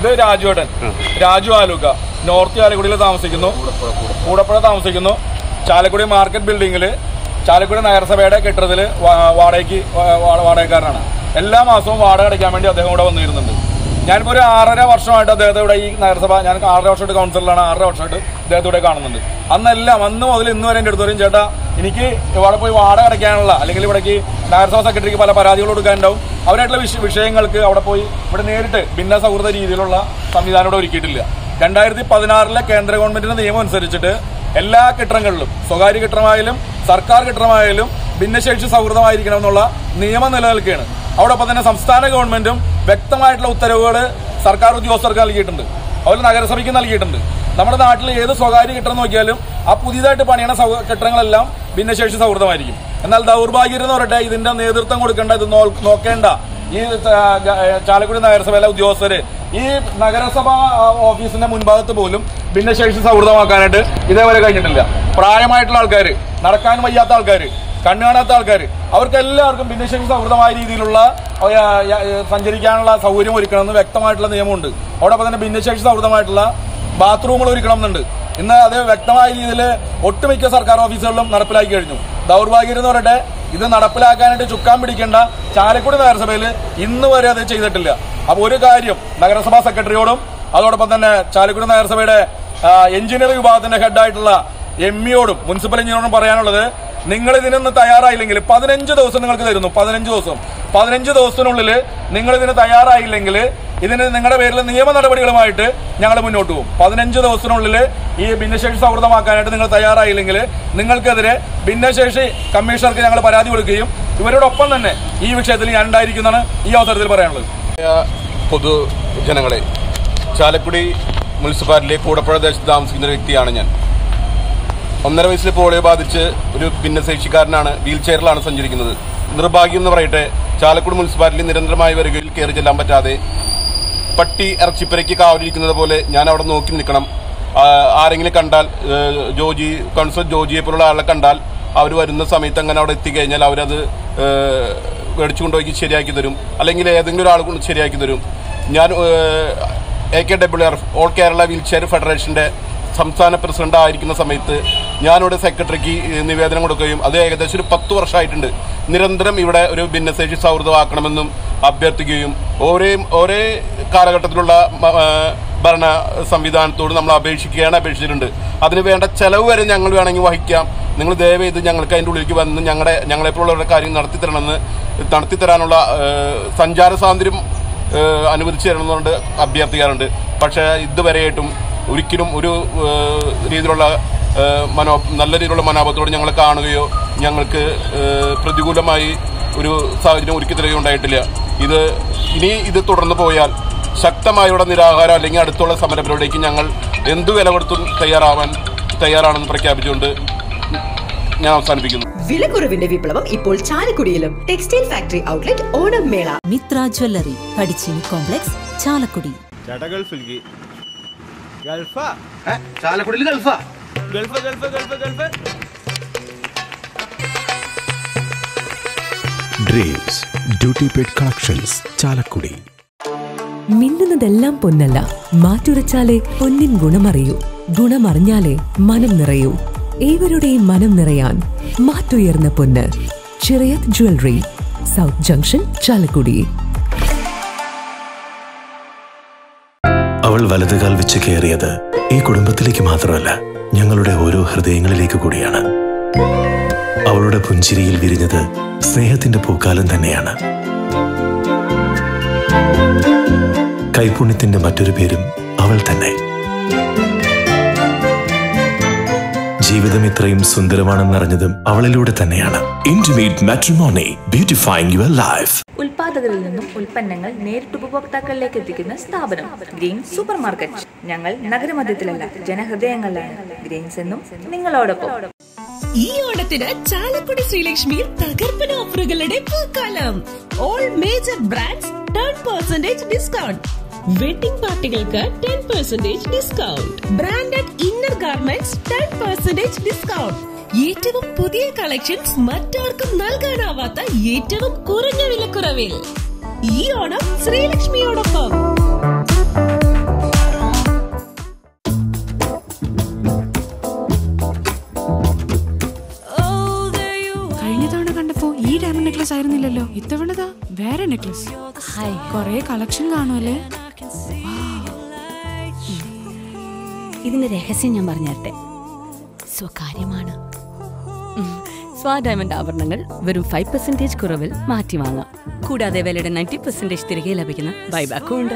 ഇത് രാജുവേട്ടൻ രാജു ആലുക്ക നോർത്ത് ചാലക്കുടിയിൽ താമസിക്കുന്നു കൂടപ്പുഴ താമസിക്കുന്നു ചാലക്കുടി മാർക്കറ്റ് ബിൽഡിങ്ങിൽ ചാലക്കുടി നഗരസഭയുടെ കെട്ടിടത്തിൽ വാടകയ്ക്ക് വാ- വാ- വാടകക്കാരനാണ് എല്ലാ മാസവും വാടക അടയ്ക്കാൻ വേണ്ടി അദ്ദേഹം ഇവിടെ വന്നിരുന്നുണ്ട് ഞാനിപ്പോൾ ഒരു ആറര വർഷമായിട്ട് അദ്ദേഹത്തെ ഇവിടെ ഈ നഗരസഭ ഞാൻ ആറര വർഷമായിട്ട് കൗൺസിലറാണ് ആറര വർഷമായിട്ട് അദ്ദേഹത്തെ ഇവിടെ കാണുന്നുണ്ട് അന്നെല്ലാം അന്ന് മുതൽ ഇന്ന് വരെ എൻ്റെ അടുത്ത് പറയും ചേട്ടാ എനിക്ക് ഇവിടെ പോയി വാടക അടയ്ക്കാനുള്ള അല്ലെങ്കിൽ ഇവിടേക്ക് നഗരസഭ സെക്രട്ടറിക്ക് പല പരാതികൾ കൊടുക്കാനുണ്ടാവും അവരായിട്ടുള്ള വിഷ- വിഷയങ്ങൾക്ക് അവിടെ പോയി ഇവിടെ നേരിട്ട് ഭിന്ന സൗഹൃദ രീതിയിലുള്ള സംവിധാനം ഇവിടെ ഒരുക്കിയിട്ടില്ല രണ്ടായിരത്തി പതിനാറിലെ കേന്ദ്ര ഗവൺമെന്റിന്റെ നിയമം അനുസരിച്ചിട്ട് എല്ലാ കെട്ടിടങ്ങളിലും സ്വകാര്യ കെട്ടിടമായാലും സർക്കാർ കെട്ടിടമായാലും ഭിന്നശേഷി സൗഹൃദമായിരിക്കണം എന്നുള്ള നിയമം നിലനിൽക്കുകയാണ് അതോടൊപ്പം തന്നെ സംസ്ഥാന ഗവൺമെന്റും വ്യക്തമായിട്ടുള്ള ഉത്തരവുകൾ സർക്കാർ ഉദ്യോഗസ്ഥർക്ക് നൽകിയിട്ടുണ്ട് അതുപോലെ നഗരസഭയ്ക്ക് നൽകിയിട്ടുണ്ട് നമ്മുടെ നാട്ടിൽ ഏത് സ്വകാര്യ കെട്ടിടം നോക്കിയാലും ആ പുതിയതായിട്ട് പണിയണ സൗ- കെട്ടിടങ്ങളെല്ലാം ഭിന്നശേഷി സൗഹൃദമായിരിക്കും എന്നാൽ ദൗർഭാഗ്യം എന്ന് പറയട്ടെ ഇതിന്റെ നേതൃത്വം കൊടുക്കേണ്ട ഇത് നോ- നോക്കേണ്ട ഈ ത- ഗ- ചാലക്കുടി നഗരസഭയിലെ ഉദ്യോഗസ്ഥര് ഈ നഗരസഭ ആ, ഓഫീസിന്റെ മുൻഭാഗത്ത് പോലും ഭിന്നശേഷി സൗഹൃദമാക്കാനായിട്ട് ഇതേവരെ കഴിഞ്ഞിട്ടില്ല പ്രായമായിട്ടുള്ള ആൾക്കാർ നടക്കാൻ വയ്യാത്ത ആൾക്കാർ കണ്ണു കാണാത്ത ആൾക്കാർ അവർക്ക് എല്ലാവർക്കും ഭിന്നശേഷി സൗഹൃദമായ രീതിയിലുള്ള ആ, ആ, സഞ്ചരിക്കാനുള്ള സൗകര്യം ഒരുക്കണമെന്ന് വ്യക്തമായിട്ടുള്ള നിയമമുണ്ട് അതോടൊപ്പം തന്നെ ഭിന്നശേഷി സൗഹൃദമായിട്ടുള്ള ബാത്റൂമുകൾ ഒരുക്കണമെന്നുണ്ട് ഇന്ന് അത് വ്യക്തമായ രീതിയിൽ ഒട്ടുമിക്ക സർക്കാർ ഓഫീസുകളിലും നടപ്പിലാക്കി കഴിഞ്ഞു ദൗർഭാഗ്യം എന്ന് പറയട്ടെ ഇത് നടപ്പിലാക്കാനായിട്ട് ചുക്കാൻ പിടിക്കേണ്ട ചാലക്കുടി നഗരസഭയിൽ ഇന്ന് വരെ അത് ചെയ്തിട്ടില്ല അപ്പൊ ഒരു കാര്യം നഗരസഭാ സെക്രട്ടറിയോടും അതോടൊപ്പം തന്നെ ചാലക്കുടി നഗരസഭയുടെ എഞ്ചിനീയറിംഗ് വിഭാഗത്തിന്റെ ഹെഡായിട്ടുള്ള എം ഇയോടും മുനിസിപ്പൽ എഞ്ചിനീയറോടും പറയാനുള്ളത് നിങ്ങൾ ഇതിനൊന്ന് തയ്യാറായില്ലെങ്കിൽ പതിനഞ്ച് ദിവസം നിങ്ങൾക്ക് തരുന്നു പതിനഞ്ച് ദിവസം പതിനഞ്ച് ദിവസത്തിനുള്ളിൽ നിങ്ങൾ ഇതിന് തയ്യാറായില്ലെങ്കിൽ ഇതിന് നിങ്ങളുടെ പേരിൽ നിയമ നടപടികളുമായിട്ട് ഞങ്ങൾ മുന്നോട്ട് പോകും പതിനഞ്ച് ദിവസത്തിനുള്ളിൽ ഈ ഭിന്നശേഷി സൗഹൃദമാക്കാനായിട്ട് നിങ്ങൾ തയ്യാറായില്ലെങ്കിൽ നിങ്ങൾക്കെതിരെ ഭിന്നശേഷി കമ്മീഷണർക്ക് ഞങ്ങൾ പരാതി കൊടുക്കുകയും ഇവരോടൊപ്പം തന്നെ ഈ വിഷയത്തിൽ ഞാൻ ഉണ്ടായിരിക്കുന്നതാണ് ഈ അവസരത്തിൽ പറയാനുള്ളത് പൊതുജനങ്ങളെ ചാലക്കുടി മുനിസിപ്പാലിറ്റിയിലെ കൂടപ്പുഴ ദേശത്ത് താമസിക്കുന്ന ഒരു വ്യക്തിയാണ് ഞാൻ ഒന്നര വയസ്സിൽ പോളിയോ ബാധിച്ച് ഒരു ഭിന്നശേഷിക്കാരനാണ് വീൽ ചെയറിലാണ് സഞ്ചരിക്കുന്നത് നിർഭാഗ്യം എന്ന് പറയട്ടെ ചാലക്കുടി മുനിസിപ്പാലിറ്റി നിരന്തരമായി വരികയിൽ കയറി ചെല്ലാൻ പറ്റാതെ പട്ടി ഇറച്ചിപ്പരയ്ക്ക് കാവലിരിക്കുന്നത് പോലെ ഞാൻ അവിടെ നോക്കി നിൽക്കണം ആ, ആരെങ്കിലും കണ്ടാൽ ഏ, ജോജി കൗൺസിലർ ജോജിയെ പോലുള്ള ആളെ കണ്ടാൽ അവർ വരുന്ന സമയത്ത് അങ്ങനെ അവിടെ എത്തിക്കഴിഞ്ഞാൽ അവരത് ഏ, മേടിച്ചു കൊണ്ടുപോയി ശരിയാക്കി തരും അല്ലെങ്കിൽ ഏതെങ്കിലും ഒരാൾ കൊണ്ട് ശരിയാക്കി തരും ഞാൻ A K W R all Kerala wheelchair ഫെഡറേഷന്റെ സംസ്ഥാന പ്രസിഡന്റ് ആയിരിക്കുന്ന സമയത്ത് ഞാനിവിടെ സെക്രട്ടറിക്ക് നിവേദനം കൊടുക്കുകയും അത് ഏകദേശം ഒരു പത്ത് വർഷമായിട്ടുണ്ട് നിരന്തരം ഇവിടെ ഒരു ഭിന്നശേഷി സൗഹൃദമാക്കണമെന്നും അഭ്യർത്ഥിക്കുകയും ഓരോ ഓരോ കാലഘട്ടത്തിലുള്ള മ- ആ, ഭരണ സംവിധാനത്തോട് നമ്മൾ അപേക്ഷിക്കുകയാണ് അപേക്ഷിച്ചിട്ടുണ്ട് അതിന് വേണ്ട ചെലവ് വരെ ഞങ്ങൾ വേണമെങ്കിൽ വഹിക്കാം നിങ്ങൾ ദയവ് ചെയ്ത് ഞങ്ങൾക്ക് അതിൻ്റെ ഉള്ളിലേക്ക് വന്ന് ഞങ്ങളുടെ ഞങ്ങളെപ്പോലുള്ളവരുടെ കാര്യം നടത്തി തരണമെന്ന് നടത്തി തരാനുള്ള ആ, സഞ്ചാര സ്വാതന്ത്ര്യം ഏഹ് അനുവദിച്ചു തരണമെന്നുകൊണ്ട് അഭ്യർത്ഥിക്കാറുണ്ട് പക്ഷേ ഇതുവരെയായിട്ടും ഒരിക്കലും ഒരു ഏഹ് രീതിയിലുള്ള ഏഹ് മനോ നല്ല രീതിയിലുള്ള മനോഭാവത്തോട് ഞങ്ങൾ കാണുകയോ ഞങ്ങൾക്ക് ഏഹ് പ്രതികൂലമായി ഒരു സാഹചര്യം ഒരുക്കി തരികയോ ഉണ്ടായിട്ടില്ല ഇത് ഇനി ഇത് തുടർന്ന് പോയാൽ ശക്തമായുള്ള നിരാഹാരം അല്ലെങ്കിൽ അടുത്തുള്ള സമരപരിപാടിക്ക് ഞങ്ങൾ എന്തു വില കൊടുത്തും തയ്യാറാവാൻ തയ്യാറാണെന്ന് പ്രഖ്യാപിച്ചുകൊണ്ട് ഞാൻ അവസാനിപ്പിക്കുന്നു വിലക്കുറവിന്റെ വിപ്ലവം ഇപ്പോൾ ചാലക്കുടിയിലും ടെക്സ്റ്റൈൽ ഫാക്ടറി ഔട്ട്ലെറ്റ് ഓണം മേള മിത്ര ജ്വല്ലറി കടിച്ചിനി കോംപ്ലക്സ് ചാലക്കുടി ചേട്ടാ ഗൾഫിലേക്ക് ഗൾഫാ ചാലക്കുടിയിൽ ഗൾഫാ gulf gulf gulf gulf dreams duty paid collections Chalakudy മിന്നുന്നതെല്ലാം പൊന്നല്ല മാറ്റുരച്ചാലേ പൊന്നിൻ ഗുണമറിയൂ ഗുണമറിഞ്ഞാലേ മനം നിറയൂ ഏവരുടെയും മനം നിറയാൻ മാറ്റുയർന്ന പൊന്ന് Chirayath jewellery south junction Chalakudy അവൾ വലതുകാൽ വെച്ച് കയറിയത് ഈ കുടുംബത്തിലേക്ക് മാത്രമല്ല ഞങ്ങളുടെ ഓരോ ഹൃദയങ്ങളിലേക്ക് കൂടിയാണ് അവളുടെ പുഞ്ചിരിയിൽ വിരിഞ്ഞത് സ്നേഹത്തിന്റെ പൂക്കാലം തന്നെയാണ് കൈപുണ്യത്തിന്റെ മറ്റൊരു പേരും അവൾ തന്നെ ജീവിതം ഇത്രയും സുന്ദരമാണെന്നറിഞ്ഞതും അവളിലൂടെ തന്നെയാണ് intimate matrimony beautifying your life ഉൽപാദകരിൽ നിന്നും ഉൽപ്പന്നങ്ങൾ നേരിട്ട് ഉപഭോക്താക്കളിലേക്ക് എത്തിക്കുന്ന സ്ഥാപനം ഗ്രീൻ സൂപ്പർ മാർക്കറ്റ് ഞങ്ങൾ നഗരമധ്യത്തിലല്ല ജനഹൃദയങ്ങളിലാണ് ഗ്രീൻസ് എന്നും നിങ്ങളോടൊപ്പം ഈ ഓണത്തിന് ചാലക്കുടി ശ്രീലക്ഷ്മിയിൽ തകർപ്പൻ ഓഫറുകളുടെ പൂക്കാലം all major brands ten percentage discount wedding പാർട്ടികൾക്ക് ten percentage discount branded inner garments ten percentage discount ഏറ്റവും പുതിയ കളക്ഷൻസ് മറ്റാർക്കും നൽകാനാവാത്ത ഏറ്റവും കുറഞ്ഞ വിലക്കുറവിൽ ഈ ഓണം ശ്രീലക്ഷ്മിയോടൊപ്പം നെക്ലസ് ഹായ് കൊറേ കളക്ഷൻ കാണുമല്ലേ ഇതിന്റെ രഹസ്യം ഞാൻ പറഞ്ഞുതരട്ടെ സ്വകാര്യമാണ് ഉം. സ്വാ ഡയമണ്ട് ആഭരണങ്ങൾ വെറും ഫൈവ് പെർസെന്റേജ് കുറവിൽ മാറ്റി വാങ്ങാം കൂടാതെ വിലയുടെ നയൻറ്റി പെർസെന്റേജ് തിരികെ ലഭിക്കുന്ന ബൈബാക്കും ഉണ്ട്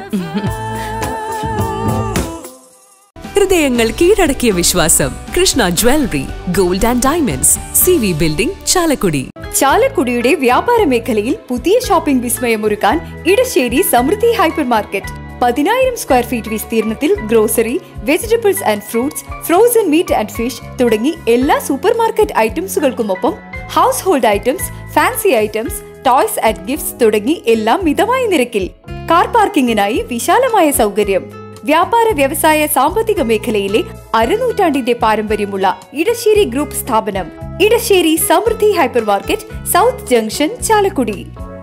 ഹൃദയങ്ങൾ കീഴടക്കിയ വിശ്വാസം Krishna jewellery gold and diamonds C V building Chalakudy ചാലക്കുടിയുടെ വ്യാപാര മേഖലയിൽ പുതിയ ഷോപ്പിംഗ് വിസ്മയമൊരുക്കാൻ ഇടശ്ശേരി സമൃദ്ധി ഹൈപ്പർ മാർക്കറ്റ് പതിനായിരം സ്ക്വയർ ഫീറ്റ് വിസ്തീർണത്തിൽ grocery vegetables and fruits frozen meat and fish തുടങ്ങി എല്ലാ സൂപ്പർ മാർക്കറ്റ് ഐറ്റംസുകൾക്കുമൊപ്പം household items fancy items toys and gifts തുടങ്ങി എല്ലാം മിതമായ നിരക്കിൽ കാർ പാർക്കിങ്ങിനായി വിശാലമായ സൗകര്യം വ്യാപാര വ്യവസായ സാമ്പത്തിക മേഖലയിലെ അരനൂറ്റാണ്ടിന്റെ പാരമ്പര്യമുള്ള ഇടശ്ശേരി ഗ്രൂപ്പ് സ്ഥാപനം Edassery Samruddhi hypermarket south junction Chalakudy